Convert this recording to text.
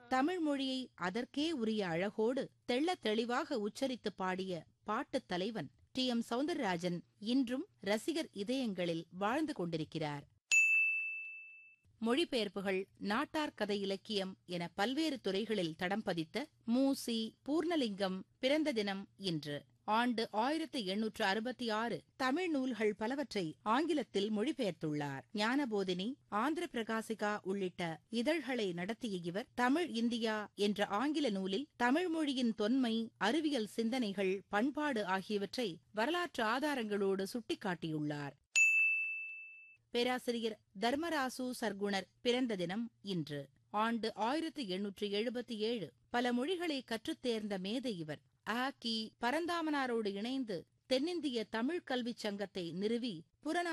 தமிழ் மொழியை அதற்கே உரிய அழகோடு தெள்ளத் தெளிவாக உச்சரித்து பாடிய பாட்டுத் தலைவன் டி எம் சௌந்தரராஜன் இன்றும் ரசிகர் இதயங்களில் வாழ்ந்து கொண்டிருக்கிறார் மொழிபெயர்ப்புகள் நாட்டார் கதை இலக்கியம் என பல்வேறு துறைகளில் தடம் பதித்த மு சி பூர்ணலிங்கம் பிறந்த தினம் இன்று ஆண்டு ஆயிரத்தி எண்ணூற்று அறுபத்தி ஆறு தமிழ் நூல்கள் பலவற்றை ஆங்கிலத்தில் மொழிபெயர்த்துள்ளார் ஞானபோதினி ஆந்திர பிரகாசிகா உள்ளிட்ட இதழ்களை நடத்திய இவர் தமிழ் இந்தியா என்ற ஆங்கில நூலில் தமிழ் மொழியின் தொன்மை அறிவியல் சிந்தனைகள் பண்பாடு ஆகியவற்றை வரலாற்று ஆதாரங்களோடு சுட்டிக்காட்டியுள்ளார் பேராசிரியர் தர்மராசு சர்க்குணர் பிறந்த தினம் இன்று ஆண்டு ஆயிரத்தி எண்ணூற்று எழுபத்தி ஏழு பல மொழிகளை கற்றுத் தேர்ந்த மேதை இவர் அ கி பரந்தாமனாரோடு இணைந்து தென்னிந்திய தமிழ் கல்விச் சங்கத்தை நிறுவி புறநா